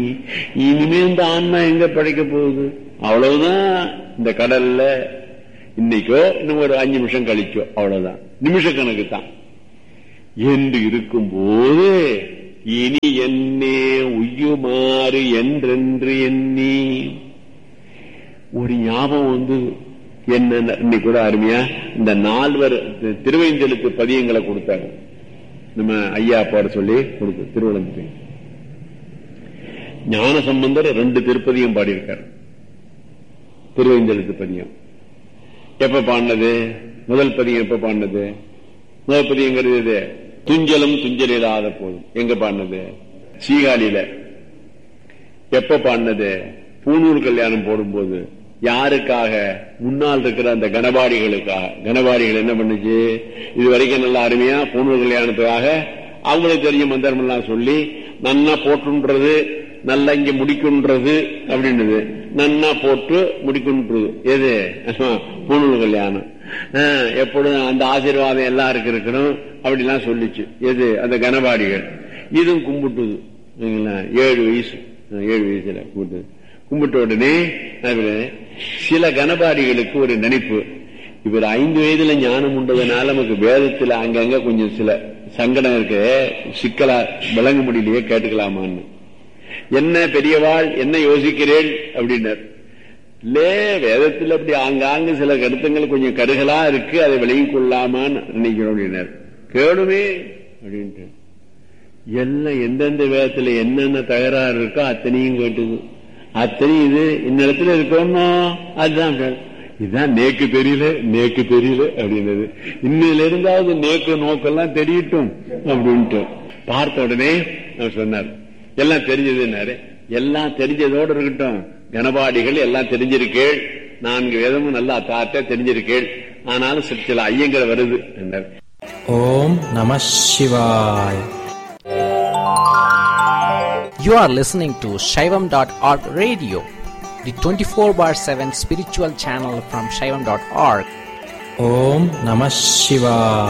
இனிமே இந்த ஆன்மா எங்க படைக்க போகுது அவ்வளவுதான் இந்த கடல்ல இன்னைக்கோ இன்னும் ஒரு அஞ்சு நிமிஷம் கழிச்சோ அவ்வளவுதான் நிமிஷ கணக்கு தான் என்று இருக்கும்போது இனி என்னே உய்யுமாறு என்றென்று எண்ணி ஒரு ஞாபகம் வந்து என்ன இன்னைக்கு கூட அருமையா இந்த நால்வர் திருவைந்தெழுத்து பதியங்களை கொடுத்தாங்க நம்ம ஐயா பாட சொல்லி கொடுத்து திருவள்ளத்துக்கு ஞான சம்பந்தர் ரெண்டு திருப்பதியும் பாடியிருக்காரு திருவைந்தெழுத்து பதியம் எப்ப பாடினது முதல் பதியம் எப்ப பாடினது முதல் பதியங்கிறது இது துஞ்சலும் துஞ்சல் இல்லாத போதும் எங்க பாடினது சீகாழியில எப்ப பாடினது பூனூர் கல்யாணம் போடும்போது யாருக்காக முன்னால் இருக்கிற அந்த கனபாடிகளுக்காக கனபாடிகள் என்ன பண்ணுச்சு இது வரைக்கும் நல்லா அருமையா பூனூர் கல்யாணத்துக்காக அவங்களுக்கு தெரிஞ்ச மந்திரம் எல்லாம் சொல்லி நன்னா போட்டுன்றது நல்லா இங்க முடிக்குன்றது அப்படின்றது நன்னா போட்டு முடிக்குன்றது எது பூனூர் கல்யாணம் எப்பொழுதும் அந்த ஆசீர்வாதம் எல்லாருக்கும் இருக்கணும் அப்படிலாம் சொல்லிச்சு எது அந்த கனபாடிகள் இதுவும் கும்பிட்டுது ஏழு வயசு ஏழு வயசுல கும்பிட்டு கும்பிட்ட உடனே சில கனபாடிகளுக்கு ஒரு நினைப்பு இவர் ஐந்து வயதுல ஞானம் உண்டதுனால நமக்கு வேதத்துல அங்கங்க கொஞ்சம் சில சங்கடம் இருக்கு சிக்கலா விளங்க முடியலையே கேட்டுக்கலாமான்னு என்ன பெரியவாள் என்ன யோசிக்கிறேன் அப்படின்னார் இல்லே வேதத்தில் அப்படி ஆங்காங்கு சில கருத்துங்கள் கொஞ்சம் கருகலா இருக்கு அதை விளங்கிக் கொள்ளாமான்னு நினைக்கிறோம் அப்படின்னார் கேளுமே அப்படின்ட்டு எல்லாம் எந்தெந்த வேதத்துல என்னென்ன தகராறு இருக்கோ அத்தனையும் கேட்டுது அத்தனையும் இது இன்னிடத்துல இருக்கோம்னா அதுதான் இதுதான் நேக்கு தெரியல நேக்கு தெரியல அப்படின்னது இன்னில இருந்தாவது நேக்கு நோக்கெல்லாம் தெரியட்டும் அப்படின்ட்டு பார்த்த உடனே சொன்னார் எல்லாம் தெரிஞ்சதுன்னாரு எல்லாம் தெரிஞ்சதோடு இருக்கட்டும் கனபாடிகள் எல்லாம் தெரிஞ்சிருக்கேள் நான்கு வேதமும் நல்லா தாத்த தெரிஞ்சிருக்கேள் ஆனாலும் சில ஐயங்கள் வருது என்றார் ஓம் நம சிவாய் You are listening to Shaivam.org radio, the 24 bar 7 spiritual channel from Shaivam.org. Om Namah Shivaya.